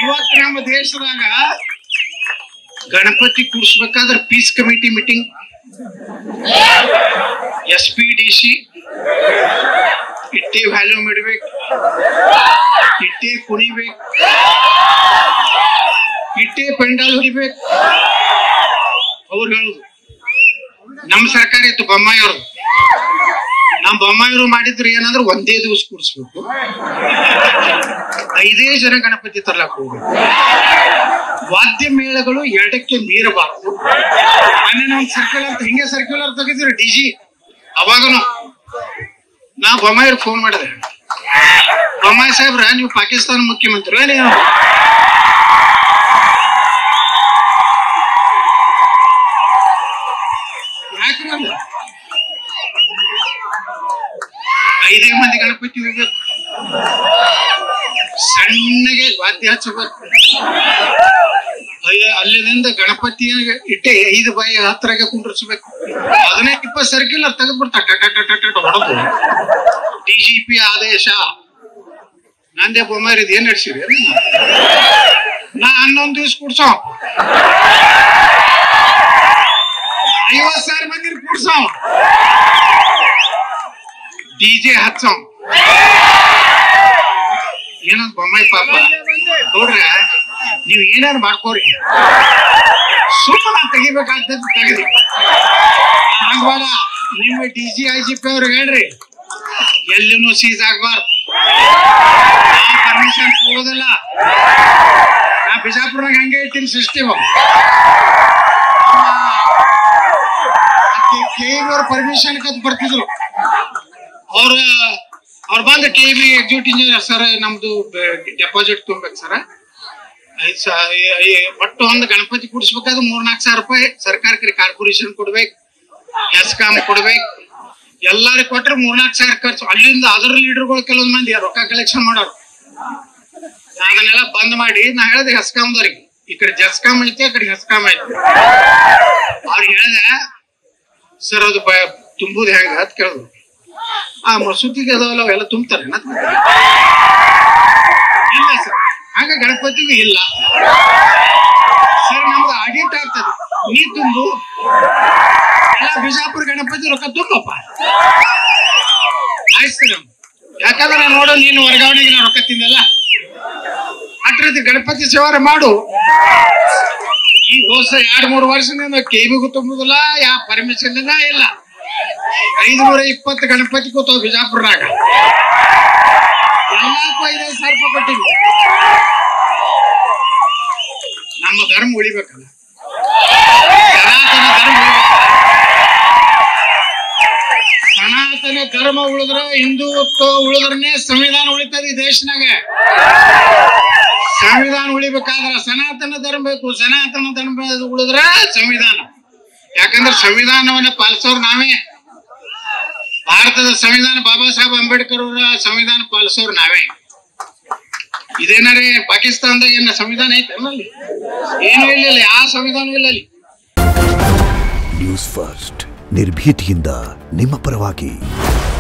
ಇವತ್ತು ನಮ್ಮ ದೇಶದಾಗ ಗಣಪತಿ ಕೂಡಿಸ್ಬೇಕಾದ್ರೆ peace committee meeting S P D C ಇಟ್ಟೆ ವ್ಯಾಲ್ಯೂಮ್ ಇಡ್ಬೇಕು ಇಟ್ಟೆ ಕುಣಿಬೇಕು ಇಟ್ಟೆ ಪೆಂಡಾಲ್ ಹೊಡಿಬೇಕು ಅವ್ರು ಹೇಳುದು ನಮ್ಮ ಸರ್ಕಾರ ಇತ್ತು ಬೊಮ್ಮಾಯಿ ಅವ್ರದ್ದು ನಮ್ಮ ಬೊಮ್ಮಾಯಿರು ಮಾಡಿದ್ರು ಏನಂದ್ರೆ ಒಂದೇ ದಿವಸ ಕೂಡಿಸ್ಬೇಕು ಐದೇ ಜನ ಗಣಪತಿ ತರ್ಲಾಕ್ ಹೋಗ್ಬೇಕು ವಾದ್ಯ ಮೇಳಗಳು ಎರಡಕ್ಕೆ ಮೀರಬಾರದು ಮೊನ್ನೆ ನಾವು ಸರ್ಕ್ಯುಲರ್ ಹಿಂಗೆ ಸರ್ಕ್ಯುಲರ್ ತೆಗೆದಿರು ಡಿ ಜಿ ಅವಾಗನು ನಾ ಬೊಮ್ಮಾಯಿರ್ ಫೋನ್ ಮಾಡಿದೆ ಬೊಮ್ಮಾಯಿ ಸಾಹೇಬ್ರ ನೀವು ಪಾಕಿಸ್ತಾನ ಮುಖ್ಯಮಂತ್ರಿ ನೀವು ಯಾಕೆ ಬಂದ ಐದೇ ಮಂದಿ ಗಣಪತಿ ಹೋಗ್ಬೇಕು ಸಣ್ಣಗೆ ವಾದ್ಯ ಹಚ್ಚಬೇಕು ಅಯ್ಯ ಅಲ್ಲಿಂದ ಗಣಪತಿಯ ಇಟ್ಟೆ ಐದು ಬಾಯಿ ಹತ್ತರಾಗೆ ಕುಂಡ್ರಿಸ್ಬೇಕು ಅದನ್ನೇ ಇಪ್ಪತ್ತು ಸರ್ಕಿಲ್ ತೆಗೆದ್ಬಿಡ್ತಾ ಟಟ ಟಟ ಟಟ ಹೊಡೆದು ಡಿ ಜಿ ಪಿ ಆದೇಶ ನಂದೇ ಬೊಮ್ಮಾರಿ ಇದು ಏನ್ ನಡ್ಸಿರಿ ನಾ ಹನ್ನೊಂದು ದಿವ್ಸ ಕುಡ್ಸೋ ಐವತ್ ಸಾವಿರ ಮಂದಿ ಕೂಡ್ಸೋ ಡಿಜೆ ಹಚ್ಚೋ ಏನಂತ ಬೊಮ್ಮಾಯಿ ಪಾಪ ನೋಡ್ರ ನೀವ್ ಏನಾರು ಮಾಡ್ಕೋರಿ ಸುಮ್ಮನೆ ತೆಗಿಬೇಕಾಗ್ತದೆ ತೆಗೆದಿ ಹಂಗಬೇಡ ನಿಮ್ಮ D G I G P ಅವ್ರಿಗೆ ಹೇಳ್ರಿ ಎಲ್ಲಿನೂ ಸೀಸ್ ಆಗ್ಬಾರ್ದು ಪರ್ಮಿಷನ್ ತಗೋದಿಲ್ಲ ನಾ ಬಿಜಾಪುರನಾಗ ಹಂಗೆ ಇಟ್ಟಿನ ಸಿಸ್ಟಮ್ ಕೆ ಅವ್ರ ಪರ್ಮಿಷನ್ ಕತ್ ಬರ್ತಿದ್ರು ಅವ್ರ ಅವ್ರು ಬಂದ K B executive engineer sir ನಮ್ದು ಡೆಪಾಸಿಟ್ ತುಂಬೇಕು ಸರ್ ಐದ್ ಸಾ- ಈ- ಈ ಒಟ್ಟು ಒಂದು ಗಣಪತಿ ಕೂಡಿಸ್ಬೇಕಾದ್ರೆ ಮೂರ್ನಾಲ್ಕು ಸಾವಿರ ರೂಪಾಯಿ ಸರ್ಕಾರಕ್ಕೆ ಕಾರ್ಪೊರೇಷನ್ ಕೊಡ್ಬೇಕು ಎಸ್ಕಾಮ್ ಕೊಡ್ಬೇಕು ಎಲ್ಲಾರಿಗೆ ಕೊಟ್ರೆ ಮೂರ್ನಾಲ್ಕು ಸಾವಿರ ಖರ್ಚು ಅಲ್ಲಿಂದ ಅದರ ಲೀಡರ್ಗಳು ಕೆಲವೊಂದು ಮಂದಿ ರೊಕ್ಕ ಕಲೆಕ್ಷನ್ ಮಾಡೋರು ಅದನ್ನೆಲ್ಲ ಬಂದ್ ಮಾಡಿ ನಾ ಹೇಳಿದೆ ಹೆಸ್ಕಾಮ್ದವ್ರಿಗೆ ಈ ಕಡೆ ಜಸ್ಕಾಮ್ ಐತಿ ಆ ಕಡೆ ಹೆಸ್ಕಾಮ್ ಐತಿ ಅವ್ರಿಗೆ ಹೇಳಿದೆ ಸರ್ ಅದು ಬ ತುಂಬುದು ಹೆಂಗ ಅಂತ ಕೇಳಿದ್ರು ಆ ಮಸೂತಿಗೆ ಅದಾವಲ್ಲ ಅವೆಲ್ಲ ತುಂಬ್ತಾರೆ ಇಲ್ಲ ಸರ್ ಹಂಗ ಗಣಪತಿಗೂ ಇಲ್ಲ ಸರ್ ನಮ್ದು ಆಡಿಟ್ ಆಗ್ತದೆ ನೀ ತುಂಬು ಎಲ್ಲ ಬಿಜಾಪುರ ಗಣಪತಿ ರೊಕ್ಕ ತುಂಬಪ್ಪ ಆಯ್ತು ಸರ್ ಯಾಕಂದ್ರೆ ನಾನು ನೋಡೋ ನೀನು ವರ್ಗಾವಣೆಗೆ ನಾ ರೊಕ್ಕ ತಿಂದಲ್ಲ ಅಟ್ರತಿ ಗಣಪತಿ ಸೇವಾರ ಮಾಡು ಈ ಹೋಸ ಎರಡ್ ಮೂರು ವರ್ಷದಿಂದ ಕೇಬಿಗೂ ತುಂಬುದಿಲ್ಲ ಯಾ ಪರ್ಮಿಷನ್ ಇಲ್ಲ ಐದುನೂರ ಇಪ್ಪತ್ತು ಗಣಪತಿ ಕೂತಾವ ಬಿಜಾಪುರನಾಗ ಎಲ್ಲಕ್ಕೂ ಐದೈದು ಸಾವಿರ ರೂಪಾಯಿ ಕೊಟ್ಟಿವಿ ನಮ್ಮ ಧರ್ಮ ಉಳಿಬೇಕಲ್ಲ ಸನಾತನ ಧರ್ಮ ಉಳಿಬೇಕಲ್ಲ ಸನಾತನ ಧರ್ಮ ಉಳಿದ್ರ ಹಿಂದುತ್ವ ಉಳಿದ್ರನೆ ಸಂವಿಧಾನ ಉಳಿತದ ಈ ದೇಶನಾಗ ಸಂವಿಧಾನ ಉಳಿಬೇಕಾದ್ರ ಸನಾತನ ಧರ್ಮ ಬೇಕು ಸನಾತನ ಧರ್ಮ ಉಳಿದ್ರ ಸಂವಿಧಾನ ಯಾಕಂದ್ರೆ ಸಂವಿಧಾನವನ್ನ ಪಾಲಿಸೋರು ನಾವೇ ಭಾರತದ ಸಂವಿಧಾನ ಬಾಬಾ ಸಾಹೇಬ್ ಅಂಬೇಡ್ಕರ್ ಅವರ ಸಂವಿಧಾನ ಪಾಲಿಸೋರು ನಾವೇ ಇದೇನಾರೇ ಪಾಕಿಸ್ತಾನದಾಗ ಏನ ಸಂವಿಧಾನ ಐತೆ ಅಲ್ಲಿ ಏನು ಇಲ್ಲ ಯಾವ ಸಂವಿಧಾನ ಇಲ್ಲ ಅಲ್ಲಿ ನ್ಯೂಸ್ ಫಸ್ಟ್ ನಿರ್ಭೀತಿಯಿಂದ ನಿಮ್ಮ ಪರವಾಗಿ